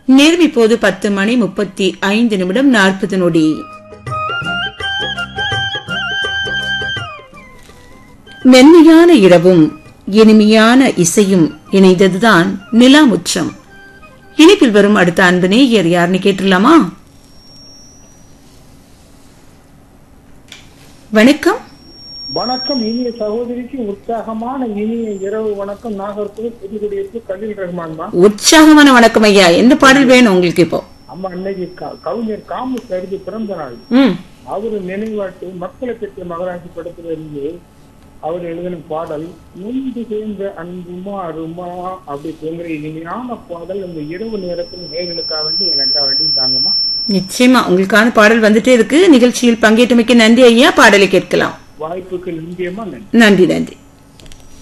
நேரம் இப்போது பத்து மணி முப்பத்தி ஐந்து நிமிடம் நாற்பது நொடி மென்மையான இரவும் இனிமையான இசையும் இணைந்ததுதான் நிலாமுற்றம் இனிப்பில் வரும் அடுத்த அன்பு நேயர் யாருன்னு கேட்டுடலாமா வணக்கம் வணக்கம் இனிய சகோதரிக்கு உற்சாகமான இனிய இரவு வணக்கம் நாகர்கோவில் புதுக்குடியிருப்பு கலில் ரஹ்மான்மா உற்சாகமான வணக்கம் ஐயா என்ன பாடல் வேணும் உங்களுக்கு இப்போ அம்மா அன்னைக்கு க- கவிஞர் காமு கருதி பிறந்த நாள் ம் அவரு நினைவாட்டு மக்களை பெற்ற மகராட்சி படத்துல இருந்து அவர் எழுதின பாடல் நொந்து சேர்ந்த அன்புமா அருமா அப்படி தோன்ற இனிமையான பாடல் இந்த இரவு நேரத்தில் நேர்களுக்காக வேண்டி எனக்காக வேண்டி தாங்கம்மா நிச்சயமா உங்களுக்கான பாடல் வந்துட்டே இருக்கு நிகழ்ச்சியில் பங்கேற்றமைக்கு நன்றி ஐயா பாடலை கேட்கலாம் வாய்ப்புக்கு நிந்தியமா நன்றி நன்றி நன்றி